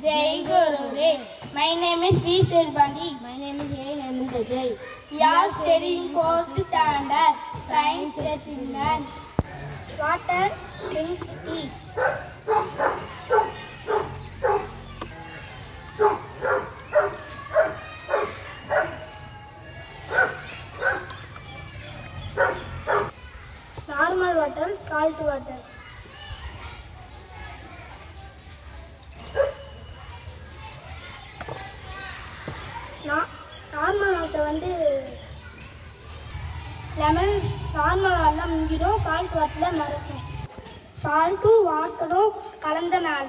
Jai Gurudev. My name is V. Silvandi. My name is A. Nandajay. We are studying fourth standard science lesson. Water drinks tea. Normal water, salt water. Normal water வந்து lemon normal water முங்கிடும் salt வாட்டரில் மறக்கும் சால்ட்டும் வாட்டரும் கலந்தனால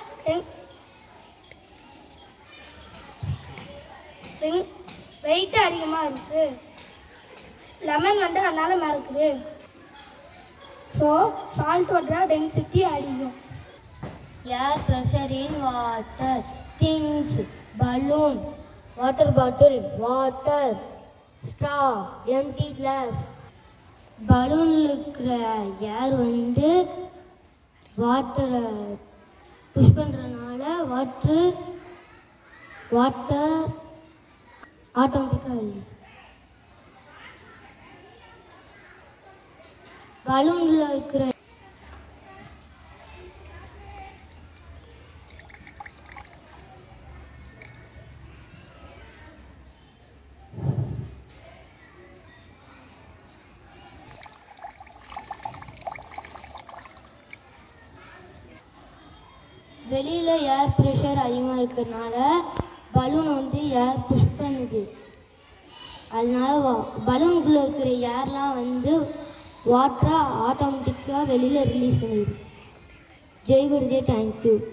wait அதிகமாக இருக்கு lemon வந்து அதனால மறக்குது ஸோ சால்ட் வாட்டர் டென்சிட்டி அதிகம் Air pressure in water. Things. Balloon. Water bottle. Water. Straw. Empty glass. பலூனில் இருக்கிற ஏர் வந்து வாட்டரை புஷ் பண்ணுறதுனால வாட்ரு வாட்டர் ஆட்டோமேட்டிக்காக பலூனில் இருக்கிற வெளியில் ஏர் ப்ரெஷர் அதிகமாக இருக்கிறதுனால பலூன் வந்து ஏர் புஷ் பண்ணுது அதனால பலூனுக்குள்ளே இருக்கிற ஏர்லாம் வந்து வாட்டரை ஆட்டோமேட்டிக்காக வெளியில் ரிலீஸ் பண்ணிடுது ஜெய் குருஜே தேங்க்யூ